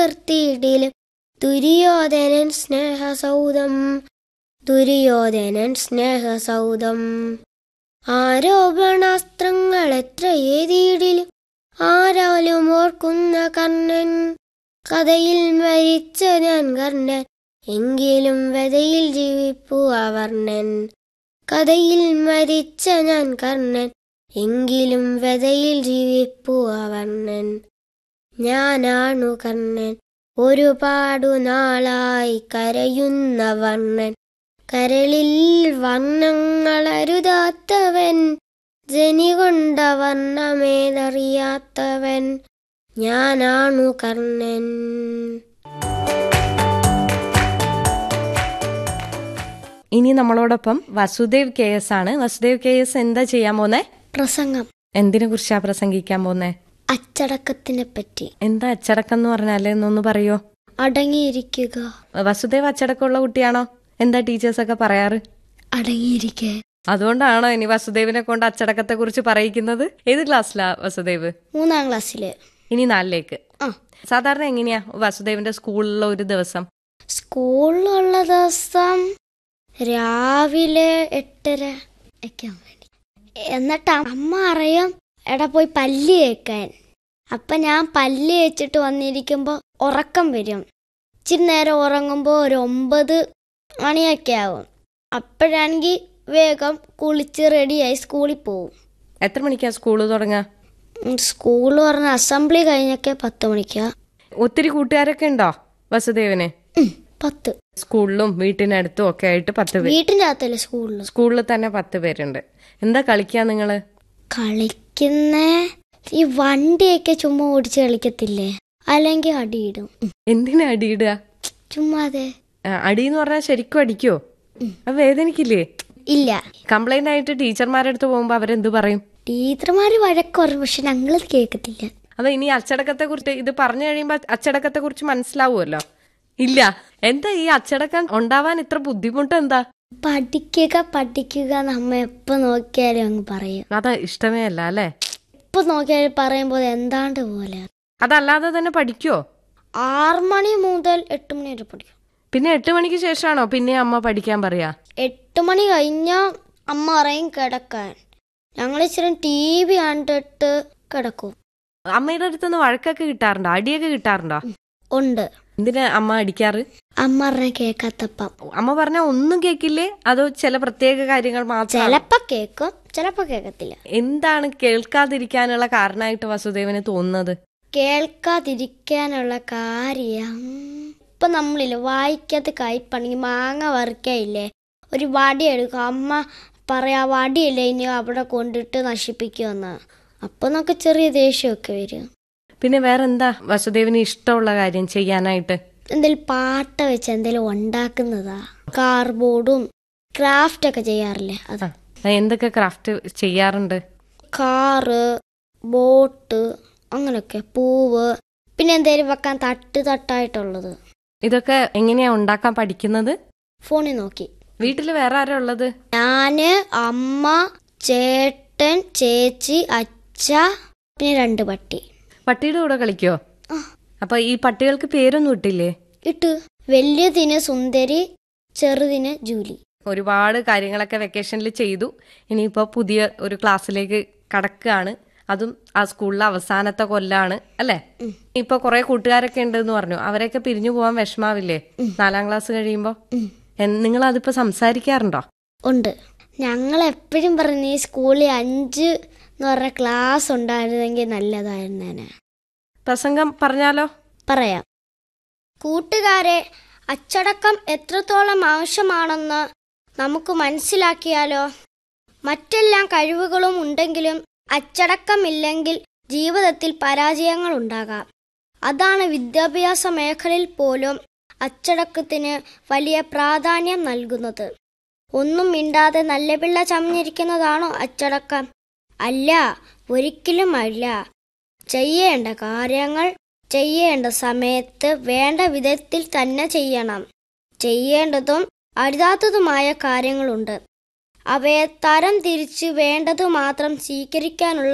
നിർത്തിയിടിലും ദുര്യോധനൻ സ്നേഹസൗധം ദുര്യോധനൻ സ്നേഹസൗധം ആരോപണാസ്ത്രങ്ങൾ എത്ര എഴുതിയിടിലും ആരാലും ഓർക്കുന്ന കർണൻ കഥയിൽ മരിച്ച ഞാൻ കർണൻ എങ്കിലും വ്യതയിൽ ജീവിപ്പു അവർണൻ കഥയിൽ മരിച്ച ഞാൻ കർണൻ എങ്കിലും വ്യതയിൽ ജീവിപ്പു അവർണൻ ഞാനാണു കർണൻ ഒരുപാടു നാളായി കരയുന്ന വർണ്ണൻ കരളിൽ വർണ്ണങ്ങൾ അരുതാത്തവൻ ജനി കൊണ്ട വർണ്ണമേതറിയാത്തവൻ ഞാനാണു കർണൻ ഇനി നമ്മളോടൊപ്പം വസുദേവ് കെ എസ് ആണ് വസുദേവ് കെ എസ് എന്താ ചെയ്യാൻ പോന്നെ പ്രസംഗം എന്തിനെ കുറിച്ചാ പ്രസംഗിക്കാൻ പോന്നെ അച്ചടക്കത്തിനെ പറ്റി എന്താ അച്ചടക്കം എന്ന് പറഞ്ഞാല് എന്നൊന്ന് പറയോ അടങ്ങിയിരിക്കുക വസുദേവ് അച്ചടക്കമുള്ള കുട്ടിയാണോ എന്താ ടീച്ചേഴ്സ് ഒക്കെ പറയാറ് അടങ്ങിയിരിക്കുക അതുകൊണ്ടാണോ ഇനി വസുദേവിനെ കൊണ്ട് അച്ചടക്കത്തെ കുറിച്ച് പറയിക്കുന്നത് ഏത് ക്ലാസ്സിലാ വസുദേവ് മൂന്നാം ക്ലാസ്സില് ഇനി നാലിലേക്ക് ആ സാധാരണ എങ്ങനെയാ വസുദേവിന്റെ സ്കൂളിലെ ഒരു ദിവസം സ്കൂളിലുള്ള ദിവസം രാവിലെ എട്ടര ഒക്കെ ആവും വേണ്ടി എന്നിട്ട് അമ്മ അറിയും എടാ പോയി പല്ല് കേൾക്കാൻ അപ്പൊ ഞാൻ പല്ല് വെച്ചിട്ട് വന്നിരിക്കുമ്പോൾ ഉറക്കം വരും ഇച്ചിരി നേരം ഉറങ്ങുമ്പോൾ ഒരു ഒമ്പത് മണിയൊക്കെ ആവും അപ്പോഴാണെങ്കിൽ വേഗം കുളിച്ച് റെഡിയായി സ്കൂളിൽ പോവും എത്ര മണിക്കാ സ്കൂള് തുടങ്ങാ സ്കൂൾ പറഞ്ഞ അസംബ്ലി കഴിഞ്ഞൊക്കെ പത്ത് മണിക്കാ ഒത്തിരി കൂട്ടുകാരൊക്കെ ഉണ്ടോ വസുദേവിന് ഉം, പത്ത് സ്കൂളിലും വീട്ടിനടുത്തും ഒക്കെ ആയിട്ട് പത്ത് പേര് വീട്ടിൻ്റെ അകത്തല്ലേ സ്കൂളിൽ സ്കൂളിൽ തന്നെ പത്ത് പേരുണ്ട് എന്താ കളിക്കാ നിങ്ങള് കളിക്കുന്ന ഈ വണ്ടിയൊക്കെ ചുമ്മാ ഓടിച്ച് കളിക്കത്തില്ലേ അല്ലെങ്കിൽ അടിയിടും ഉം, എന്തിനാ അടിയിടുക ചുമ്മാതെ ആ, അടിയെന്ന് പറഞ്ഞാൽ ശരിക്കും അടിക്കോ അത് വേദനിക്കില്ലേ ഇല്ല കംപ്ലൈന്റ് ആയിട്ട് ടീച്ചർമാരുടെ അടുത്ത് പോകുമ്പോ അവരെന്ത് പറയും ടീച്ചർമാര് വഴക്കുറയും പക്ഷെ ഞങ്ങളത് കേൾക്കത്തില്ല അത് ഇനി അച്ചടക്കത്തെ കുറിച്ച് ഇത് പറഞ്ഞു കഴിയുമ്പോ അച്ചടക്കത്തെ കുറിച്ച് മനസ്സിലാവുമല്ലോ ഇല്ല എന്താ ഈ അച്ചടക്കം ഉണ്ടാവാൻ ഇത്ര ബുദ്ധിമുട്ട് എന്താ പഠിക്കുക പഠിക്കുക നമ്മ എപ്പോ നോക്കിയാലും അങ്ങ് പറയും അത് ഇഷ്ടമേ അല്ല അല്ലേ എപ്പോ നോക്കിയാലും പറയുമ്പോൾ എന്താണ്ട് പോലെ അതല്ലാതെ തന്നെ പഠിക്കോ ആറ് മണി മുതൽ എട്ട് മണി വരെ പഠിക്കും പിന്നെ എട്ട് മണിക്ക് ശേഷമാണോ പിന്നെ അമ്മ പഠിക്കാൻ പറയാ എട്ട് മണി കഴിഞ്ഞാൽ അമ്മ പറയും കിടക്കാൻ ഞങ്ങൾ ഇച്ചിരി ടി വി കണ്ടിട്ട് കിടക്കും അമ്മയുടെ അടുത്തുനിന്ന് വഴക്കൊക്കെ കിട്ടാറുണ്ടോ അടിയൊക്കെ കിട്ടാറുണ്ടോ ഉണ്ട് എന്തിനാ അമ്മ അടിക്കാറ് അമ്മ പറഞ്ഞ കേൾക്കാത്തപ്പം അമ്മ പറഞ്ഞ ഒന്നും കേക്കില്ലേ അതോ ചില പ്രത്യേക കാര്യങ്ങൾ മാത്രം ചിലപ്പോ കേക്കും ചിലപ്പോ കേൾക്കത്തില്ല എന്താണ് കേൾക്കാതിരിക്കാനുള്ള കാരണമായിട്ട് വസുദേവന് തോന്നുന്നത് കേൾക്കാതിരിക്കാനുള്ള കാര്യം ഇപ്പൊ നമ്മളില്ല വായിക്കാത്ത കയ്പണെങ്കിൽ മാങ്ങ വറുക്കയില്ലേ ഒരു വടി എടുക്കും അമ്മ പറയാ വടിയല്ലേ ഇനി അവിടെ കൊണ്ടിട്ട് നശിപ്പിക്കുമെന്ന് അപ്പൊ നമുക്ക് ചെറിയ ദേഷ്യമൊക്കെ വരും പിന്നെ വേറെ എന്താ വസുദേവന് ഇഷ്ടമുള്ള കാര്യം ചെയ്യാനായിട്ട് എന്തെങ്കിലും പാട്ട വെച്ച് എന്തെങ്കിലും ഉണ്ടാക്കുന്നതാ കാർബോർഡും ക്രാഫ്റ്റ് ഒക്കെ ചെയ്യാറില്ലേ അത് ആ, എന്തൊക്കെ ക്രാഫ്റ്റ് ചെയ്യാറുണ്ട് കാറ് ബോട്ട് അങ്ങനെയൊക്കെ പൂവ് പിന്നെ എന്തെങ്കിലും വെക്കാൻ തട്ട് തട്ടായിട്ടുള്ളത് ഇതൊക്കെ എങ്ങനെയാ ഉണ്ടാക്കാൻ പഠിക്കുന്നത് ഫോണിൽ നോക്കി വീട്ടിൽ വേറെ ആരാ ഉള്ളത് ഞാന് അമ്മ ചേട്ടൻ ചേച്ചി അച്ഛ പിന്നെ രണ്ട് പട്ടി പട്ടിയുടെ കൂടെ കളിക്കോ ആ. അപ്പൊ ഈ പട്ടികൾക്ക് പേരൊന്നും ഇട്ടില്ലേ ഇട്ട് വലിയതിന് സുന്ദരി ചെറുതിന് ജൂലി ഒരുപാട് കാര്യങ്ങളൊക്കെ വെക്കേഷനിൽ ചെയ്തു ഇനിയിപ്പോ പുതിയ ഒരു ക്ലാസ്സിലേക്ക് കടക്കുകയാണ് അതും ആ സ്കൂളിലെ അവസാനത്തെ കൊല്ലാണ് അല്ലേ ഇപ്പൊ കുറെ കൂട്ടുകാരൊക്കെ ഉണ്ടെന്ന് പറഞ്ഞു അവരെയൊക്കെ പിരിഞ്ഞു പോവാൻ വിഷമാവില്ലേ നാലാം ക്ലാസ് കഴിയുമ്പോ ഉം. നിങ്ങൾ അതിപ്പോ സംസാരിക്കാറുണ്ടോ ഉണ്ട് ഞങ്ങൾ എപ്പോഴും പറഞ്ഞു ഈ സ്കൂളിൽ അഞ്ച് എന്ന് പറഞ്ഞ ക്ലാസ് ഉണ്ടായിരുന്നെങ്കിൽ നല്ലതായിരുന്നേനെ പ്രസംഗം പറഞ്ഞാലോ പറയാം കൂട്ടുകാരെ അച്ചടക്കം എത്രത്തോളം ആവശ്യമാണെന്ന് നമുക്ക് മനസ്സിലാക്കിയാലോ മറ്റെല്ലാം കഴിവുകളും ഉണ്ടെങ്കിലും അച്ചടക്കമില്ലെങ്കിൽ ജീവിതത്തിൽ പരാജയങ്ങൾ ഉണ്ടാകാം അതാണ് വിദ്യാഭ്യാസ മേഖലയിൽ പോലും അച്ചടക്കത്തിന് വലിയ പ്രാധാന്യം നൽകുന്നത് ഒന്നും മിണ്ടാതെ നല്ല പിള്ള ചമഞ്ഞിരിക്കുന്നതാണോ അച്ചടക്കം അല്ല ഒരിക്കലും അല്ല ചെയ്യേണ്ട കാര്യങ്ങൾ ചെയ്യേണ്ട സമയത്ത് വേണ്ട വിധത്തിൽ തന്നെ ചെയ്യണം ചെയ്യേണ്ടതും അരുതാത്തതുമായ കാര്യങ്ങളുണ്ട് അവയെ തരം തിരിച്ച് വേണ്ടതു മാത്രം സ്വീകരിക്കാനുള്ള